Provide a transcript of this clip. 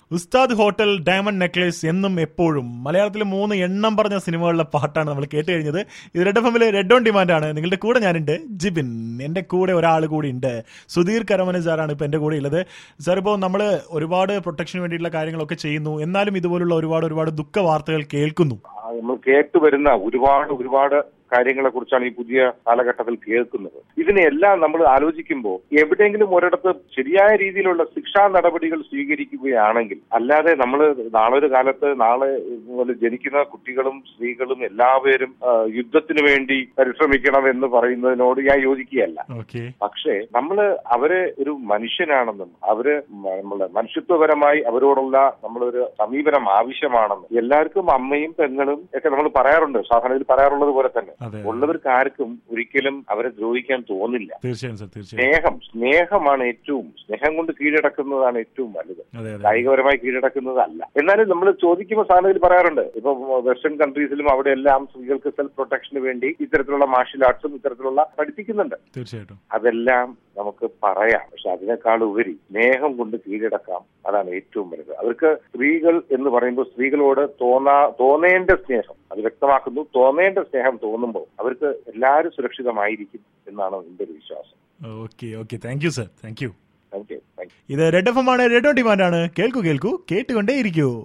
ഉസ്താദ് hotel diamond necklace എന്നും എപ്പോഴും മലയാളത്തിൽ മൂന്ന് എണ്ണം പറഞ്ഞ സിനിമകളിലെ പാട്ടാണ് നമ്മൾ കേട്ട് കഴിഞ്ഞത് ഇത് റെഡ് എഫ് എമ്മിലെ റെഡ് ഓൺ ഡിമാൻഡ് ആണ് നിങ്ങളുടെ കൂടെ ഞാനുണ്ട് ജിബിൻ എന്റെ കൂടെ ഒരാൾ കൂടി ഉണ്ട് സുധീർ കരമന സാറാണ് ഇപ്പൊ എന്റെ കൂടെ ഉള്ളത് സാർ ഇപ്പോൾ നമ്മൾ ഒരുപാട് പ്രൊട്ടക്ഷന് വേണ്ടിയിട്ടുള്ള കാര്യങ്ങളൊക്കെ ചെയ്യുന്നു എന്നാലും ഇതുപോലുള്ള ഒരുപാട് ഒരുപാട് ദുഃഖ വാർത്തകൾ കേൾക്കുന്നു ആ, നമ്മൾ കേട്ടുവരുന്ന ഒരുപാട് ഒരുപാട് കാര്യങ്ങളെ കുറിച്ചാണ് ഈ പുതിയ കാലഘട്ടത്തിൽ കേൾക്കുന്നത് ഇതിനെല്ലാം നമ്മൾ ആലോചിക്കുമ്പോൾ എവിടെയെങ്കിലും ഒരിടത്ത് ശരിയായ രീതിയിലുള്ള ശിക്ഷാ നടപടികൾ സ്വീകരിക്കുകയാണെങ്കിൽ അല്ലാതെ നമ്മൾ നാളെ ഒരു കാലത്ത് നാളെ ഇതുപോലെ ജനിക്കുന്ന കുട്ടികളും സ്ത്രീകളും എല്ലാവരും ആ, യുദ്ധത്തിന് വേണ്ടി പരിശ്രമിക്കണം എന്ന് പറയുന്നതിനോട് ഞാൻ യോജിക്കുകയല്ല ഓക്കെ പക്ഷേ നമ്മള് അവരെ ഒരു മനുഷ്യനാണെന്നും അവര് മ- നമ്മളെ മനുഷ്യത്വപരമായി അവരോടുള്ള നമ്മളൊരു സമീപനം ആവശ്യമാണെന്നും എല്ലാവർക്കും അമ്മയും പെങ്ങളും ഒക്കെ നമ്മൾ പറയാറുണ്ട് സാധാരണയിൽ പറയാറുള്ളത് പോലെ തന്നെ അതെ ഉള്ളവർക്ക് ആർക്കും ഒരിക്കലും അവരെ ദ്രോഹിക്കാൻ തോന്നില്ല തീർച്ചയായും സാർ തീർച്ചയായും സ്നേഹം സ്നേഹമാണ് ഏറ്റവും സ്നേഹം കൊണ്ട് കീഴടക്കുന്നതാണ് ഏറ്റവും വലുത് അതെ അതെ കായികപരമായി കീഴടക്കുന്നതല്ല എന്നാലും നമ്മൾ ചോദിക്കുമ്പോൾ സാധനത്തിൽ പറയാറുണ്ട് ഇപ്പൊ വെസ്റ്റേൺ കൺട്രീസിലും അവിടെ എല്ലാം സ്ത്രീകൾക്ക് സെൽഫ് പ്രൊട്ടക്ഷന് വേണ്ടി ഇത്തരത്തിലുള്ള മാർഷ്യൽ ആർട്സും ഇത്തരത്തിലുള്ള പഠിപ്പിക്കുന്നുണ്ട് തീർച്ചയായിട്ടും അതെല്ലാം നമുക്ക് പറയാം പക്ഷെ അതിനേക്കാൾ ഉപരി സ്നേഹം കൊണ്ട് കീഴടക്കാം അതാണ് ഏറ്റവും വലുത് അവർക്ക് സ്ത്രീകൾ എന്ന് പറയുമ്പോൾ സ്ത്രീകളോട് തോന്നാ തോന്നേണ്ട സ്നേഹം അത് വ്യക്തമാക്കുന്നു തോന്നേണ്ട സ്നേഹം തോന്നുമ്പോൾ അവർക്ക് എല്ലാവരും സുരക്ഷിതമായിരിക്കും എന്നാണ് എന്റെ ഒരു വിശ്വാസം okay okay thank you sir thank you thank you thank you ഇത് റെഡ് എഫ് എം ആണ് റെഡ് ഓൺ ഡിമാൻഡ് ആണ് കേൾക്കൂ കേൾക്കൂ കേട്ടുകൊണ്ടേ ഇരിക്കൂ